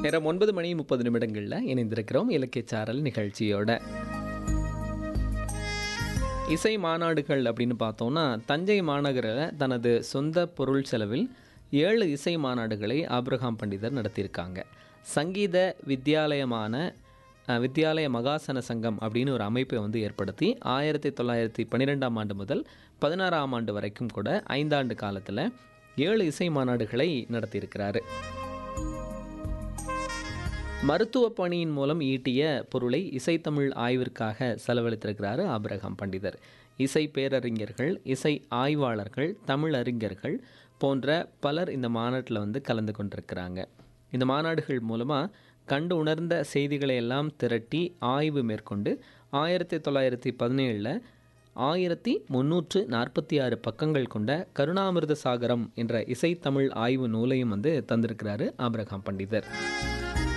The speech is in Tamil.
நேரம் ஒன்பது மணி முப்பது நிமிடங்களில் இணைந்திருக்கிறோம் இலக்கிய சாரல் நிகழ்ச்சியோட இசை மாநாடுகள் அப்படின்னு பார்த்தோம்னா தஞ்சை மாநகரில் தனது சொந்த பொருள் செலவில் ஏழு இசை மாநாடுகளை ஆப்ரஹாம் பண்டிதர் நடத்தியிருக்காங்க சங்கீத வித்யாலயமான அஹ், வித்யாலய மகாசன சங்கம் அப்படின்னு ஒரு அமைப்பை வந்து ஏற்படுத்தி ஆயிரத்தி தொள்ளாயிரத்தி பன்னிரெண்டாம் ஆண்டு முதல் பதினாறாம் ஆண்டு வரைக்கும் கூட ஐந்தாண்டு காலத்தில் ஏழு இசை மாநாடுகளை நடத்தியிருக்கிறாரு மருத்துவ பணியின் மூலம் ஈட்டிய பொருளை இசைத்தமிழ் ஆய்விற்காக செலவழித்திருக்கிறாரு ஆபிரகாம் பண்டிதர் இசை பேரறிஞர்கள் இசை ஆய்வாளர்கள் தமிழறிஞர்கள் போன்ற பலர் இந்த மாநாட்டில் வந்து கலந்து கொண்டிருக்கிறாங்க இந்த மாநாடுகள் மூலமாக கண்டு உணர்ந்த செய்திகளை எல்லாம் திரட்டி ஆய்வு மேற்கொண்டு ஆயிரத்தி தொள்ளாயிரத்தி பதினேழில் ஆயிரத்தி முந்நூற்று நாற்பத்தி ஆறு பக்கங்கள் கொண்ட கருணாமிர்த சாகரம் என்ற இசைத்தமிழ் ஆய்வு நூலையும் வந்து தந்திருக்கிறாரு ஆபிரகாம் பண்டிதர்